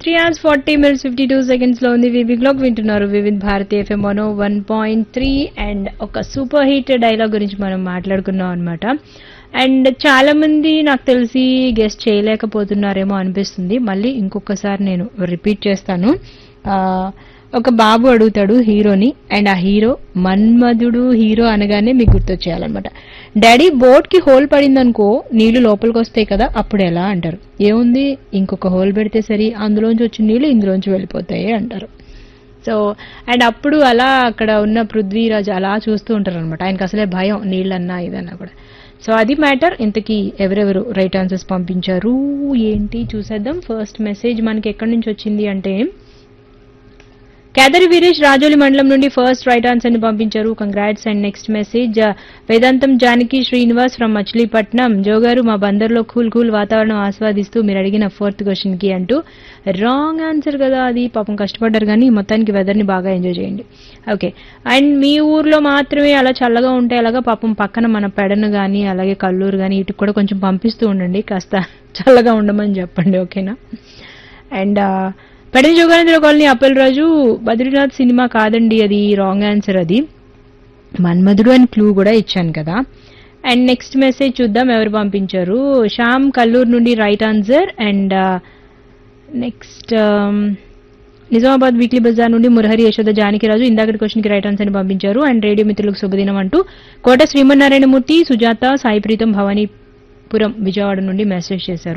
three hours forty minutes fifty two seconds లో ఉంది వివి క్లాక్ వింటున్నారు వివిధ్ భారతి ఎఫ్ఎం మనో వన్ పాయింట్ త్రీ అండ్ ఒక సూపర్ హిట్ డైలాగ్ గురించి మనం మాట్లాడుకున్నాం అనమాట అండ్ చాలా మంది నాకు తెలిసి గెస్ట్ చేయలేకపోతున్నారేమో అనిపిస్తుంది మళ్ళీ ఇంకొకసారి నేను రిపీట్ చేస్తాను ఆ, ఒక బాబు అడుగుతాడు హీరోని అండ్ ఆ హీరో మన్మధుడు హీరో అనగానే మీకు గుర్తొచ్చేయాలన్నమాట డాడీ బోట్ కి హోల్ పడింది అనుకో నీళ్లు లోపలికి వస్తాయి కదా అప్పుడు ఎలా అంటారు ఏముంది ఇంకొక హోల్ పెడితే సరి అందులోంచి వచ్చిన నీళ్లు ఇందులోంచి వెళ్ళిపోతాయి అంటారు సో అండ్ అప్పుడు అలా అక్కడ ఉన్న పృథ్వీరాజ్ అలా చూస్తూ ఉంటారు అనమాట ఆయనకు అసలే భయం నీళ్ళన్నా ఇదన్నా కూడా సో అది మ్యాటర్ ఇంతకీ ఎవరెవరు రైట్ ఆన్సర్స్ పంపించారు ఏంటి చూసేద్దాం ఫస్ట్ మెసేజ్ మనకి ఎక్కడి నుంచి వచ్చింది అంటే కేదరి వీరేష్ రాజోలి మండలం నుండి ఫస్ట్ రైట్ ఆన్సర్ ని పంపించారు congrats and next message Vedantam Janaki Srinivas from Machilipatnam జోగారు మా బందర్లో కూల్ కూల్ వాతావరణం ఆస్వాదిస్తూ మీరు అడిగిన ఫోర్త్ క్వశ్చన్ కి అంటూ రాంగ్ ఆన్సర్ కదా అది పాపం కష్టపడ్డారు కానీ మొత్తానికి వెదర్ ని బాగా ఎంజాయ్ చేయండి ఓకే అండ్ మీ ఊర్లో మాత్రమే అలా చల్లగా ఉంటే అలాగా పాపం పక్కన మన పెడను కానీ అలాగే కల్లూరు కానీ ఇటు కూడా కొంచెం పంపిస్తూ ఉండండి కాస్త చల్లగా ఉండమని చెప్పండి ఓకేనా అండ్ పెడని జోగానంద్ర కాలనీ అప్పల్ రాజు బద్రీనాథ్ సినిమా కాదండి అది రాంగ్ ఆన్సర్ అది మన్మధుడు అని క్లూ కూడా ఇచ్చాను కదా అండ్ నెక్స్ట్ మెసేజ్ చూద్దాం ఎవరు పంపించారు శ్యామ్ కల్లూరు నుండి right answer and next Nizamabad weekly బజార్ నుండి మురహరి యశోద జానకిరాజు ఇందాకటి క్వశ్చన్కి రైట్ ఆన్సర్ ని పంపించారు అండ్ రేడియో మిత్రులకు శుభదినం అంటూ కోట శ్రీమన్నారాయణమూర్తి సుజాత సాయి ప్రీతం భవానీపురం విజయవాడ నుండి మెసేజ్ చేశారు